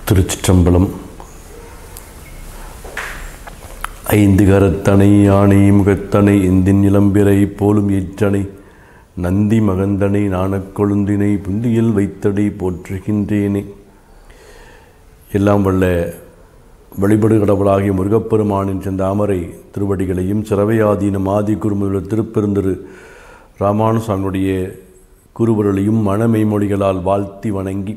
திருச்சிற்றம்பலம் ஐந்து கரத்தனை யானை முகத்தனை எந்தின் இளம்பிறை போலும் ஈற்றனை நந்தி மகந்தனை நாணக் கொழுந்தினை புந்தியில் வைத்தடி போற்றுகின்றேனே எல்லாம் வல்ல வழிபடு கடவுளாகிய முருகப்பெருமானின் செந்தாமரை திருவடிகளையும் சிறவையாதீனம் ஆதி குருமுதல் திருப்பெருந்திரு ராமானுசாமியுடைய குருவர்களையும் மனமெய்மொழிகளால் வாழ்த்தி வணங்கி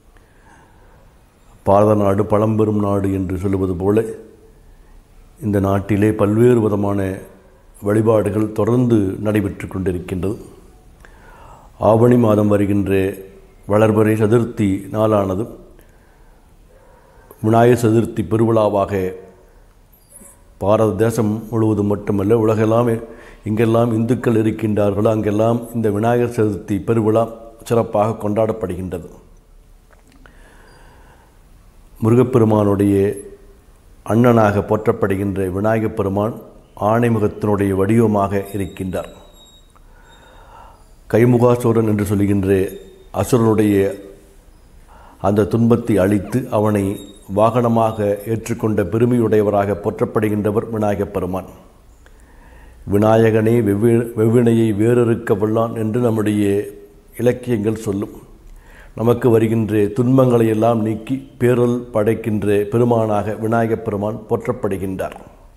பாரத நாடு பழம்பெரும் நாடு என்று சொல்லுவது போல இந்த நாட்டிலே பல்வேறு விதமான வழிபாடுகள் தொடர்ந்து நடைபெற்று கொண்டிருக்கின்றது ஆவணி மாதம் வருகின்ற வளர்பறை சதுர்த்தி நாளானது விநாயகர் சதுர்த்தி பெருவிழாவாக பாரத தேசம் முழுவதும் மட்டுமல்ல உலகெல்லாம் எங்கெல்லாம் இந்துக்கள் இருக்கின்றார்களோ அங்கெல்லாம் இந்த விநாயகர் சதுர்த்தி பெருவிழா சிறப்பாக கொண்டாடப்படுகின்றது முருகப்பெருமானுடைய அண்ணனாக போற்றப்படுகின்ற விநாயகப் பெருமான் ஆணைமுகத்தினுடைய வடிவமாக இருக்கின்றார் கைமுகாசூரன் என்று சொல்கின்ற அசுரனுடைய அந்த துன்பத்தை அழித்து அவனை வாகனமாக ஏற்றுக்கொண்ட பெருமையுடையவராக போற்றப்படுகின்றவர் விநாயகப் பெருமான் விநாயகனே வெவ்வே வெவ்வினையை வேறறுக்க வல்லான் என்று நம்முடைய இலக்கியங்கள் சொல்லும் நமக்கு வருகின்ற துன்பங்களை எல்லாம் நீக்கி பேரல் படைக்கின்ற பெருமானாக விநாயகப் பெருமான் போற்றப்படுகின்றார்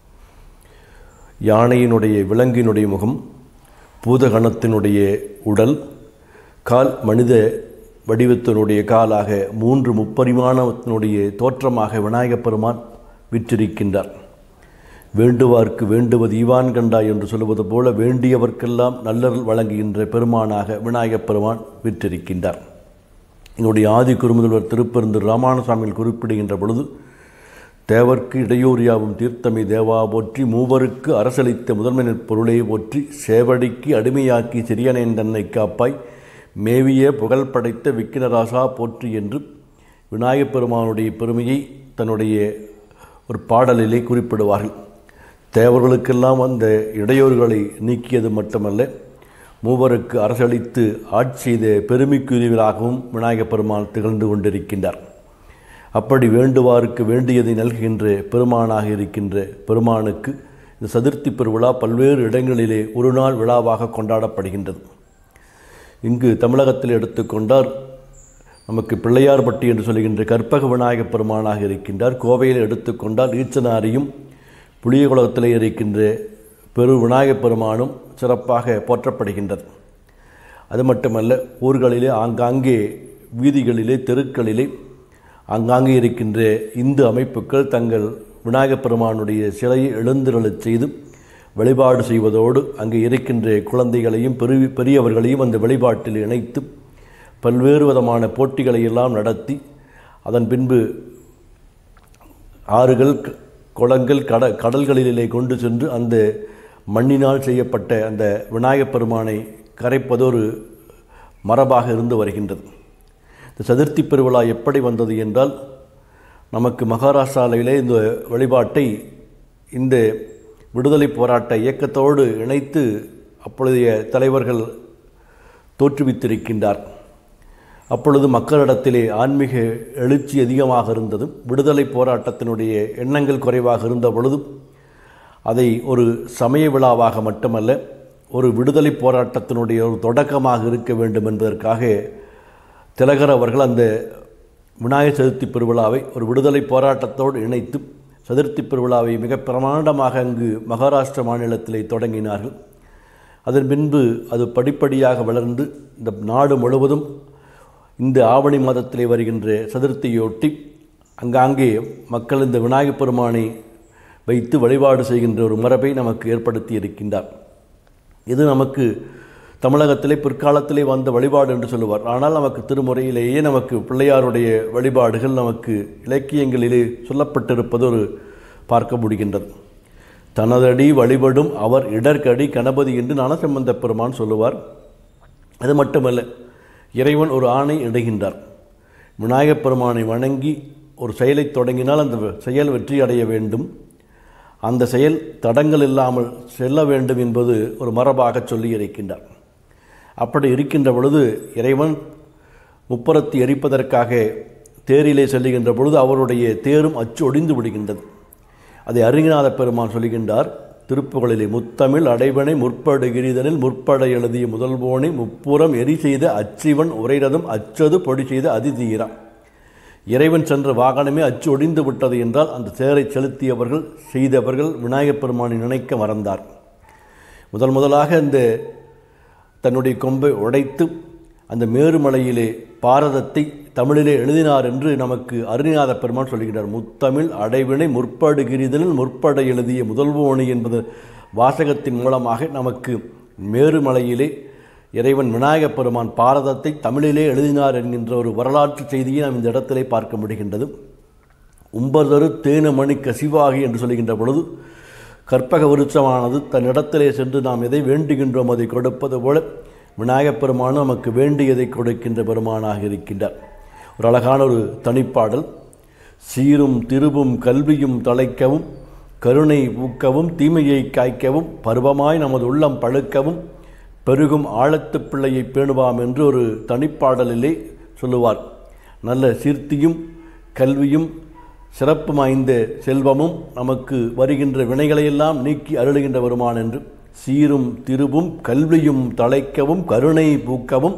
யானையினுடைய விலங்கினுடைய முகம் பூதகணத்தினுடைய உடல் கால் மனித வடிவத்தினுடைய காலாக மூன்று முப்பரிமாணத்தினுடைய தோற்றமாக விநாயகப் பெருமான் விற்றிருக்கின்றார் வேண்டுவார்க்கு வேண்டுவது ஈவான் கண்டாய் என்று சொல்லுவது போல வேண்டியவர்க்கெல்லாம் நல்லருள் வழங்குகின்ற பெருமானாக விநாயகப் பெருமான் விற்றிருக்கின்றார் எங்களுடைய ஆதி குருமுதல்வர் திருப்பெருந்தர் ராமானுசாமியில் குறிப்பிடுகின்ற பொழுது தேவர்க்கு இடையூறியாவும் தீர்த்தமை தேவா போற்றி மூவருக்கு அரசளித்த முதன்மை பொருளை போற்றி சேவடிக்கு அடிமையாக்கி சிறியனேன் தன்னை காப்பாய் மேவிய புகழ் படைத்த விக்கினராசா போற்றி என்று விநாயகப் பெருமானுடைய பெருமையை தன்னுடைய ஒரு பாடலிலே குறிப்பிடுவார்கள் தேவர்களுக்கெல்லாம் அந்த இடையூறுகளை நீக்கியது மட்டுமல்ல மூவருக்கு அரசளித்து ஆட்சி செய்த பெருமைக்குரியவராகவும் விநாயகப் பெருமான் திகழ்ந்து கொண்டிருக்கின்றார் அப்படி வேண்டுவாருக்கு வேண்டியதை நல்கின்ற பெருமானாக இருக்கின்ற பெருமானுக்கு இந்த சதுர்த்தி பெருவிழா பல்வேறு இடங்களிலே ஒரு நாள் விழாவாக கொண்டாடப்படுகின்றது இங்கு தமிழகத்தில் எடுத்துக்கொண்டார் நமக்கு பிள்ளையார்பட்டி என்று சொல்கின்ற கற்பக விநாயகப் பெருமானாக இருக்கின்றார் கோவையில் எடுத்துக்கொண்டால் ஈச்சனாரியும் புளியகுலத்திலே இருக்கின்ற பெரு விநாயகப் பெருமானும் சிறப்பாக போற்றப்படுகின்றது அது மட்டுமல்ல ஊர்களிலே ஆங்காங்கே வீதிகளிலே தெருக்களிலே ஆங்காங்கே இருக்கின்ற இந்து அமைப்புகள் தங்கள் விநாயகப் பெருமானுடைய சிலையை எழுந்திரளச் செய்து வழிபாடு செய்வதோடு அங்கே இருக்கின்ற குழந்தைகளையும் பெரு பெரியவர்களையும் அந்த வழிபாட்டில் இணைத்து பல்வேறு விதமான போட்டிகளை எல்லாம் நடத்தி அதன் பின்பு ஆறுகள் குளங்கள் கட கடல்களிலே கொண்டு சென்று அந்த மண்ணினால் செய்யப்பட்ட அந்த விநாயகப் பெருமானை கரைப்பதொரு மரபாக இருந்து வருகின்றது இந்த சதுர்த்தி பெருவிழா எப்படி வந்தது என்றால் நமக்கு மகாராஷ்டிராவிலே இந்த வழிபாட்டை இந்த விடுதலை போராட்ட இயக்கத்தோடு இணைத்து அப்பொழுதைய தலைவர்கள் தோற்றுவித்திருக்கின்றார் அப்பொழுது மக்களிடத்திலே ஆன்மீக எழுச்சி அதிகமாக இருந்தது விடுதலை போராட்டத்தினுடைய எண்ணங்கள் குறைவாக இருந்த பொழுதும் அதை ஒரு சமய விழாவாக மட்டுமல்ல ஒரு விடுதலை போராட்டத்தினுடைய ஒரு தொடக்கமாக இருக்க வேண்டும் என்பதற்காக திலகர் அவர்கள் அந்த விநாயகர் சதுர்த்தி பெருவிழாவை ஒரு விடுதலை போராட்டத்தோடு இணைத்து சதுர்த்தி பெருவிழாவை மிக பிரமாண்டமாக அங்கு மகாராஷ்டிர மாநிலத்திலே தொடங்கினார்கள் அதன் பின்பு அது படிப்படியாக வளர்ந்து இந்த நாடு முழுவதும் இந்த ஆவணி மாதத்திலே வருகின்ற சதுர்த்தியொட்டி அங்காங்கே மக்கள் இந்த விநாயகப் பெருமானை வைத்து வழிபாடு செய்கின்ற ஒரு மரபை நமக்கு ஏற்படுத்தி இருக்கின்றார் இது நமக்கு தமிழகத்திலே பிற்காலத்திலே வந்த வழிபாடு என்று சொல்லுவார் ஆனால் நமக்கு திருமுறையிலேயே நமக்கு பிள்ளையாருடைய வழிபாடுகள் நமக்கு இலக்கியங்களிலே சொல்லப்பட்டிருப்பது ஒரு பார்க்க முடிகின்றது தனதடி வழிபடும் அவர் இடர்கடி கணபதி என்று ஞானசம்பந்த பெருமான் சொல்லுவார் அது மட்டுமல்ல இறைவன் ஒரு ஆணை இடுகின்றார் விநாயகப் பெருமானை வணங்கி ஒரு செயலை தொடங்கினால் அந்த செயல் வெற்றி அடைய வேண்டும் அந்த செயல் தடங்கள் இல்லாமல் செல்ல வேண்டும் என்பது ஒரு மரபாக சொல்லி இருக்கின்றார் அப்படி இருக்கின்ற பொழுது இறைவன் முப்புறத்தை எரிப்பதற்காக தேரிலே செல்லுகின்ற பொழுது அவருடைய தேரும் அச்சு ஒடிந்து விடுகின்றது அதை அருங்கிநாத பெருமான் சொல்லுகின்றார் திருப்புகளிலே முத்தமிழ் அடைவனை முற்படு கிரிதனில் முற்பட எழுதிய முதல்வோனை முப்புறம் எரி செய்த அச்சிவன் உரைரதம் அச்சது பொடி செய்த அதிதீரம் இறைவன் சென்ற வாகனமே அச்சு ஒடிந்து விட்டது என்றால் அந்த தேரை செலுத்தியவர்கள் செய்தவர்கள் விநாயகப் பெருமானை நினைக்க மறந்தார் முதல் முதலாக அந்த தன்னுடைய கொம்பை உடைத்து அந்த மேருமலையிலே பாரதத்தை தமிழிலே எழுதினார் என்று நமக்கு அருணிநாத பெருமான் சொல்லுகிறார் முத்தமிழ் அடைவினை முற்படு கிரிதனில் முற்பட எழுதிய முதல்வோணி என்பது வாசகத்தின் மூலமாக நமக்கு மேருமலையிலே இறைவன் விநாயகப் பெருமான் பாரதத்தை தமிழிலே எழுதினார் என்கின்ற ஒரு வரலாற்று செய்தியை நாம் இந்த இடத்திலே பார்க்க முடிகின்றது உம்பதரு தேனமணி கசிவாகி என்று சொல்லுகின்ற பொழுது கற்பக விருட்சமானது தன் இடத்திலே சென்று நாம் எதை வேண்டுகின்றோம் அதை கொடுப்பது போல விநாயகப் பெருமான் நமக்கு வேண்டியதை கொடுக்கின்ற பெருமானாக இருக்கின்றார் ஒரு அழகான ஒரு தனிப்பாடல் சீரும் திருவும் கல்வியும் தலைக்கவும் கருணை ஊக்கவும் தீமையை காய்க்கவும் பருவமாய் நமது உள்ளம் பழுக்கவும் பெருகும் ஆழத்து பிள்ளையை பேணுவாம் என்று ஒரு தனிப்பாடலிலே சொல்லுவார் நல்ல சீர்த்தியும் கல்வியும் சிறப்பு வாய்ந்த செல்வமும் நமக்கு வருகின்ற வினைகளையெல்லாம் நீக்கி அருளுகின்ற வருமான் என்று சீரும் திருவும் கல்வியும் தழைக்கவும் கருணை பூக்கவும்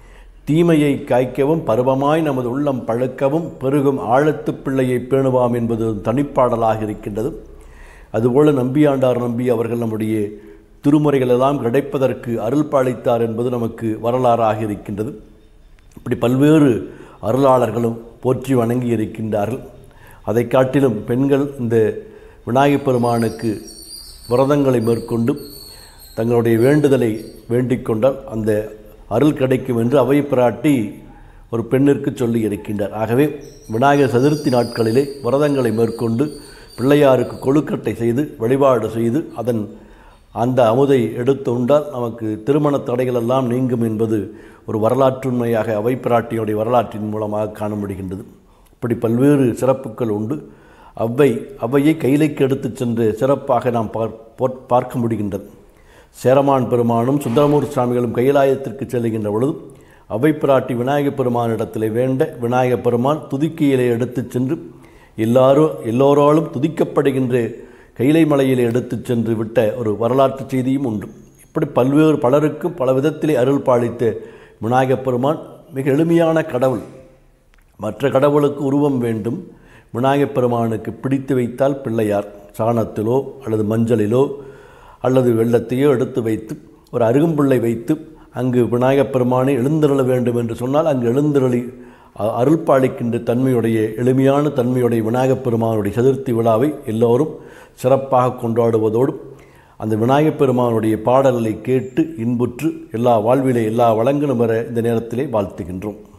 தீமையை காய்க்கவும் பருவமாய் நமது உள்ளம் பழுக்கவும் பெருகும் ஆழத்து பிள்ளையை பேணுவாம் என்பது ஒரு தனிப்பாடலாக இருக்கின்றது அதுபோல நம்பியாண்டார் நம்பி அவர்கள் நம்முடைய திருமுறைகளெல்லாம் கிடைப்பதற்கு அருள் பாலித்தார் என்பது நமக்கு வரலாறாக இருக்கின்றது இப்படி பல்வேறு அருளாளர்களும் போற்றி வணங்கி இருக்கின்றார்கள் அதை காட்டிலும் பெண்கள் இந்த விநாயகப் பெருமானுக்கு விரதங்களை மேற்கொண்டு தங்களுடைய வேண்டுதலை வேண்டிக் கொண்டால் அந்த அருள் கிடைக்கும் என்று அவை பிராட்டி ஒரு பெண்ணிற்கு சொல்லி இருக்கின்றார் ஆகவே விநாயகர் சதுர்த்தி நாட்களிலே விரதங்களை மேற்கொண்டு பிள்ளையாருக்கு கொழுக்கட்டை செய்து வழிபாடு செய்து அதன் அந்த அமுதை எடுத்து உண்டால் நமக்கு திருமண தடைகள் எல்லாம் நீங்கும் என்பது ஒரு வரலாற்றுண்மையாக அவை பிராட்டியுடைய வரலாற்றின் மூலமாக காண முடிகின்றது இப்படி பல்வேறு சிறப்புகள் உண்டு அவ்வை அவ்வையை கையிலைக்கு எடுத்துச் சென்று சிறப்பாக நாம் பார் பார்க்க முடிகின்றது சேரமான் பெருமானும் சுந்தரமூர் சுவாமிகளும் கைலாயத்திற்கு செல்லுகின்ற பொழுது அவை பிராட்டி விநாயகப் பெருமானிடத்தில் வேண்ட விநாயகப் பெருமான் துதிக்கையிலே எடுத்துச் சென்று எல்லாரும் எல்லோராலும் துதிக்கப்படுகின்ற கைலை மலையிலே எடுத்துச் சென்று விட்ட ஒரு வரலாற்று செய்தியும் உண்டு இப்படி பல்வேறு பலருக்கும் பல விதத்திலே அருள் பாலித்த விநாயகப் பெருமான் மிக எளிமையான கடவுள் மற்ற கடவுளுக்கு உருவம் வேண்டும் விநாயகப் பெருமானுக்கு பிடித்து வைத்தால் பிள்ளையார் சாணத்திலோ அல்லது மஞ்சளிலோ அல்லது வெள்ளத்தையோ எடுத்து வைத்து ஒரு அருகம்புள்ளை வைத்து அங்கு விநாயகப் பெருமானை எழுந்தருள வேண்டும் என்று சொன்னால் அங்கு எழுந்தருளி அருள் பாலிக்கின்ற தன்மையுடைய எளிமையான தன்மையுடைய விநாயகப் பெருமானுடைய சதுர்த்தி விழாவை எல்லோரும் சிறப்பாக கொண்டாடுவதோடு அந்த விநாயகப் பெருமானுடைய பாடல்களை கேட்டு இன்புற்று எல்லா வாழ்விலே எல்லா வளங்களும் வர இந்த நேரத்திலே வாழ்த்துகின்றோம்